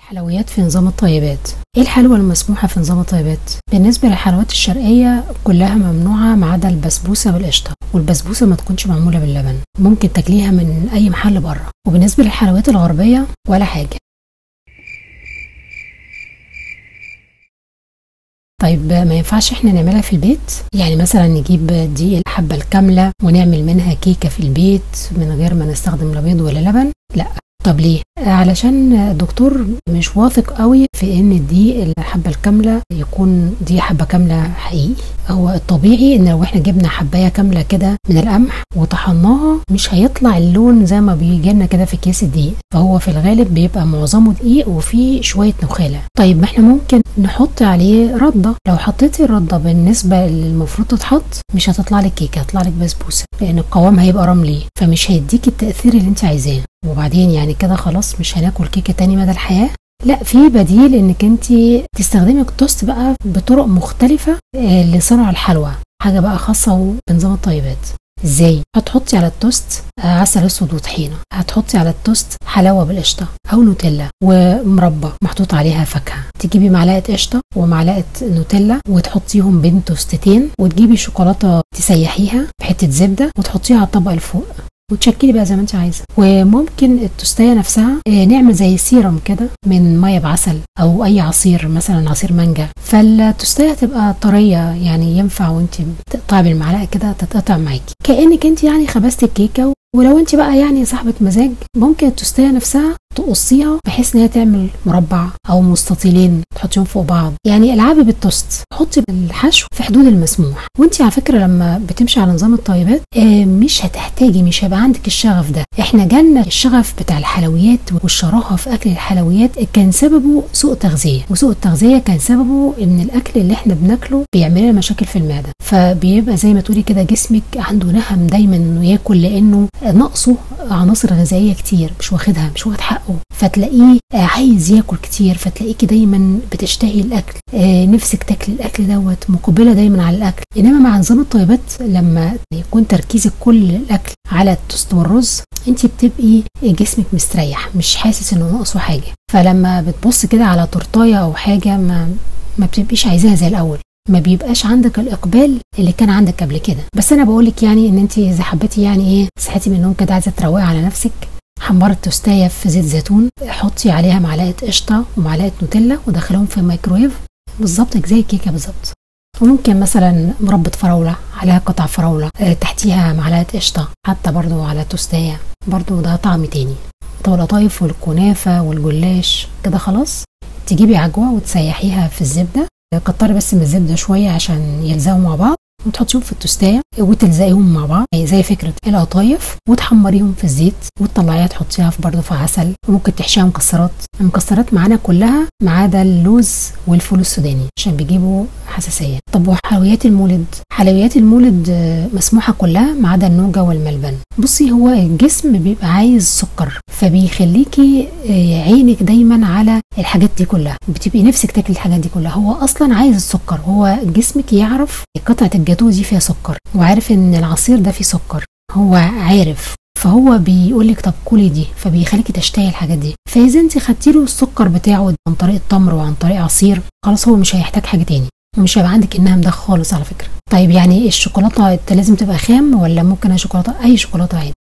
الحلويات في نظام الطيبات ايه الحلوى المسموحة في نظام الطيبات بالنسبة للحلويات الشرقية كلها ممنوعة ما عدا البسبوسة بالقشطة والبسبوسة ما تكونش معمولة باللبن ممكن تاكليها من اي محل بره وبالنسبة للحلويات الغربية ولا حاجة طيب ما ينفعش احنا نعملها في البيت يعني مثلا نجيب دقيق الحبة الكاملة ونعمل منها كيكة في البيت من غير ما نستخدم لا بيض ولا لبن لا طب ليه؟ علشان الدكتور مش واثق قوي في ان دي الحبه الكامله يكون دي حبه كامله حقيقي هو الطبيعي ان لو احنا جبنا حبايه كامله كده من القمح وطحناها مش هيطلع اللون زي ما بيجي لنا كده في كيس الدقيق فهو في الغالب بيبقى معظمه دقيق وفيه شويه نخاله طيب ما احنا ممكن نحط عليه رده لو حطيتي الرده بالنسبه اللي المفروض تتحط مش هتطلع لك كيكه هتطلع لك بسبوسه لان القوام هيبقى رملي فمش هيديكي التاثير اللي انت عايزاه وبعدين يعني كده خلاص مش هناكل كيكه تاني مدى الحياه لا في بديل انك انت تستخدمي التوست بقى بطرق مختلفه لصنع الحلوى حاجه بقى خاصه بنظام الطيبات ازاي هتحطي على التوست عسل اسود وطحينه هتحطي على التوست حلاوه بالقشطه او نوتيلا ومربى محطوط عليها فاكهه تجيبي معلقه قشطه ومعلقه نوتيلا وتحطيهم بين توستتين وتجيبي شوكولاته تسيحيها بحته زبده وتحطيها على الطبق الفوق وتشكلي بقى زي ما انت عايزه وممكن التوستيه نفسها نعمل زي سيرم كده من ميه بعسل او اي عصير مثلا عصير مانجا فالتوستيه هتبقى طريه يعني ينفع وانت بتقطعي بالمعلقه كده تتقطع معاكي كانك انت يعني خبزتي الكيكه ولو انت بقى يعني صاحبه مزاج ممكن التوستيه نفسها تقصيها بحيث ان هي تعمل مربع او مستطيلين تحطيهم فوق بعض يعني العبي بالتوست حطي الحشو في حدود المسموح وانت على فكره لما بتمشي على نظام الطيبات آه مش هتحتاجي مش هيبقى عندك الشغف ده احنا جالنا الشغف بتاع الحلويات والشراهه في اكل الحلويات كان سببه سوء تغذيه وسوء التغذيه كان سببه ان الاكل اللي احنا بناكله بيعمل لنا مشاكل في المعده فبيبقى زي ما تقولي كده جسمك عنده نهم دايما انه ياكل لانه ناقصه عناصر غذائيه كتير مش واخدها مش واخد حقه فتلاقيه عايز ياكل كتير فتلاقيكي دايما بتشتهي الاكل آه نفسك تاكل الاكل دوت مقبله دايما على الاكل انما مع نظام الطيبات لما يكون تركيزك كل الاكل على التوست والرز انت بتبقي جسمك مستريح مش حاسس انه ناقصه حاجه فلما بتبص كده على تورتايه او حاجه ما ما بتبقيش عايزاها زي الاول ما بيبقاش عندك الاقبال اللي كان عندك قبل كده بس انا بقول لك يعني ان انت اذا حبيتي يعني ايه صحيتي من النوم كده عايزه تروقي على نفسك حمري التوستايه في زيت زيتون حطي عليها معلقه قشطه ومعلقه نوتيلا ودخلهم في الميكرويف بالظبط زي الكيكه بالظبط وممكن مثلا مربى فراوله عليها قطع فراوله اه تحتيها معلقه قشطه حتى برضو على توستايه برضو ده طعم تاني القطايف والكنافه والجلاش كده خلاص تجيبي عجوه وتسيحيها في الزبده كتري بس من الزبده شويه عشان يلزقوا مع بعض وتحطيهم في التوستايه وتلزقيهم مع بعض زي فكره القطايف وتحمريهم في الزيت وتطلعيها تحطيها في برضه في عسل وممكن تحشيها مكسرات المكسرات معانا كلها ما عدا اللوز والفول السوداني عشان بيجيبوا حساسيه طب وحلويات المولد حلويات المولد مسموحه كلها ما عدا النوجه والملبن بصي هو الجسم بيبقى عايز سكر فبيخليكي عينك دايما على الحاجات دي كلها بتبقي نفسك تاكلي الحاجات دي كلها هو اصلا عايز السكر هو جسمك يعرف قطعه الجاتوه دي فيها سكر وعارف ان العصير ده فيه سكر هو عارف فهو بيقول لك طب كلي دي فبيخليكي تشتهي الحاجات دي فاذا انت خدتي له السكر بتاعه عن طريق التمر وعن طريق عصير خلاص هو مش هيحتاج حاجه تاني ومش هيبقى عندك انها ده خالص على فكره طيب يعني الشوكولاته انت لازم تبقى خام ولا ممكن اي شوكولاته اي شوكولاته عادي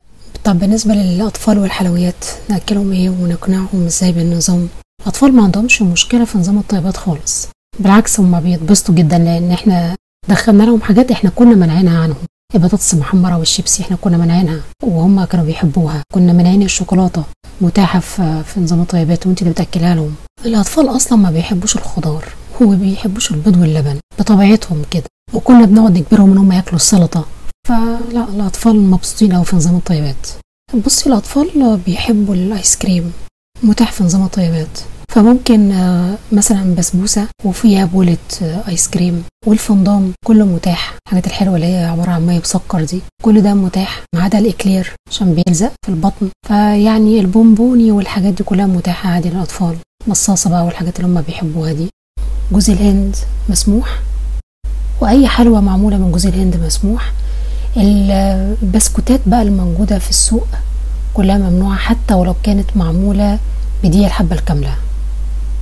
طب بالنسبه للاطفال والحلويات ناكلهم ايه ونقنعهم ازاي بالنظام الاطفال ما عندهمش مشكله في نظام الطيبات خالص بالعكس هم بيتبسطوا جدا لان احنا دخلنا لهم حاجات احنا كنا منعينها عنهم البطاطس المحمره والشيبسي احنا كنا منعينها وهم كانوا بيحبوها كنا منعين الشوكولاته متاحه في, في نظام الطيبات وانت اللي بتاكلها لهم الاطفال اصلا ما بيحبوش الخضار هو بيحبوش البيض واللبن بطبيعتهم كده وكنا بنقعد نجبرهم ان هم ياكلوا السلطه فلا الاطفال مبسوطين قوي في نظام الطيبات بصي الاطفال بيحبوا الايس كريم متاح في نظام الطيبات فممكن مثلا بسبوسه وفيها بولة ايس كريم والفندام كله متاح الحاجات الحلوه اللي هي عباره عن ميه بسكر دي كل ده متاح ما عدا الاكلير عشان بيلزق في البطن فيعني البونبوني والحاجات دي كلها متاحه عادي للاطفال مصاصه بقى والحاجات اللي هم بيحبوها دي جوز الهند مسموح واي حلوى معموله من جوز الهند مسموح البسكوتات بقى الموجوده في السوق كلها ممنوعه حتى ولو كانت معموله بدي الحبه الكامله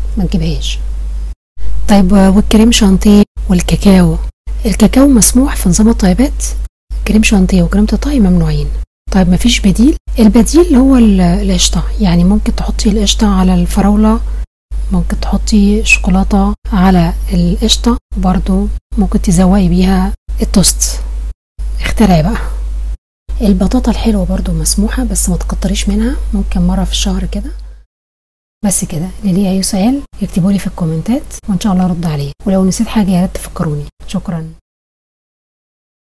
ما تجيبهاش طيب والكريم شانتيه والكاكاو الكاكاو مسموح في نظام الطيبات كريم شانتيه وكريمة الطهي ممنوعين طيب مفيش بديل البديل هو القشطة يعني ممكن تحطي القشطة على الفراولة ممكن تحطي شوكولاتة على القشطة برضو ممكن تزوقي بيها التوست اخترعي بقى البطاطا الحلوة برضو مسموحة بس ما تكتريش منها ممكن مرة في الشهر كده بس كده اللي ليه اي سؤال يكتبولي في الكومنتات وان شاء الله ارد عليه ولو نسيت حاجة يا ريت تفكروني شكرا